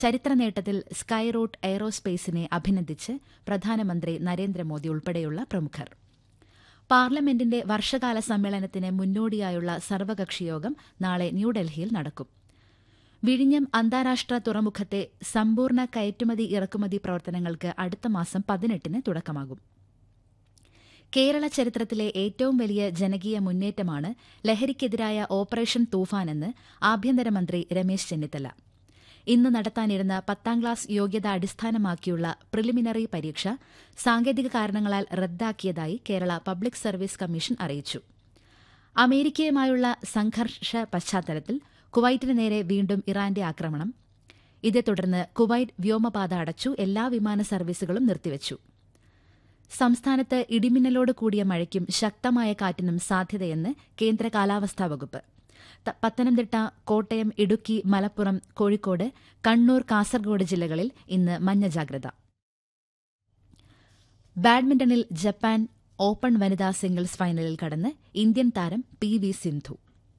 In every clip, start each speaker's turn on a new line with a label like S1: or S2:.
S1: ചരിത്ര നേട്ടത്തിൽ sky root എയ്റോസ്പേസിനെ അഭിനന്ദിച്ച് പ്രധാനമന്ത്രി നരേന്ദ്രമോദി ഉൾപ്പെടെയുള്ള പ്രമുഖർ പാർലമെന്റിന്റെ വർഷകാല സമ്മേളനത്തിന് മുന്നോടിയായുള്ള സർവകക്ഷിയോഗം നാളെ ന്യൂഡൽഹിയിൽ നടക്കും വിഴിഞ്ഞം അന്താരാഷ്ട്ര തുറമുഖത്തെ സമ്പൂർണ്ണ കയറ്റുമതി ഇറക്കുമതി പ്രവർത്തനങ്ങൾക്ക് അടുത്ത മാസം പതിനെട്ടിന് തുടക്കമാകും കേരള ചരിത്രത്തിലെ ഏറ്റവും വലിയ ജനകീയ മുന്നേറ്റമാണ് ലഹരിക്കെതിരായ ഓപ്പറേഷൻ തൂഫാനെന്ന് ആഭ്യന്തരമന്ത്രി രമേശ് ചെന്നിത്തല ഇന്ന് നടത്താനിരുന്ന പത്താം ക്ലാസ് യോഗ്യത അടിസ്ഥാനമാക്കിയുള്ള പ്രിലിമിനറി പരീക്ഷ സാങ്കേതിക കാരണങ്ങളാൽ റദ്ദാക്കിയതായി കേരള പബ്ലിക് സർവീസ് കമ്മീഷൻ അറിയിച്ചു അമേരിക്കയുമായുള്ള സംഘർഷ പശ്ചാത്തലത്തിൽ കുവൈറ്റിന് നേരെ വീണ്ടും ഇറാന്റെ ആക്രമണം ഇതേ തുടർന്ന് കുവൈറ്റ് വ്യോമപാത അടച്ചു എല്ലാ വിമാന സർവീസുകളും നിർത്തിവച്ചു സംസ്ഥാനത്ത് ഇടിമിന്നലോട് കൂടിയ മഴയ്ക്കും ശക്തമായ കാറ്റിനും സാധ്യതയെന്ന് കേന്ദ്ര കാലാവസ്ഥാ വകുപ്പ് ത- പത്തനംതിട്ട കോട്ടയം ഇടുക്കി മലപ്പുറം കോഴിക്കോട് കണ്ണൂർ കാസർഗോഡ് ജില്ലകളിൽ ഇന്ന് മഞ്ഞ ജാഗ്രത ബാഡ്മിന്റണിൽ ജപ്പാൻ ഓപ്പൺ വനിതാ സിംഗിൾസ് ഫൈനലിൽ കടന്ന് ഇന്ത്യൻ താരം P V Sindhu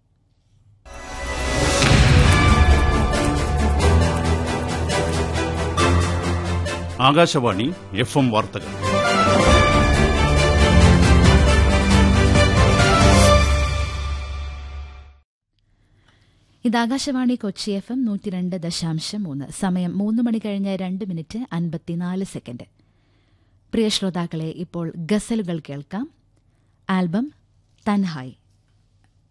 S2: Akashvani FM എം വാർത്തകൾ
S1: ഇത് ആകാശവാണി കൊച്ചി എഫ് എം നൂറ്റി രണ്ട് ദശാംശം മൂന്ന് സമയം മൂന്ന് മണി കഴിഞ്ഞ് രണ്ട് മിനിറ്റ് അൻപത്തിനാല് സെക്കൻഡ് പ്രിയ ശ്രോതാക്കളെ ഇപ്പോൾ ഗസലുകൾ കേൾക്കാം ആൽബം തൻഹായ്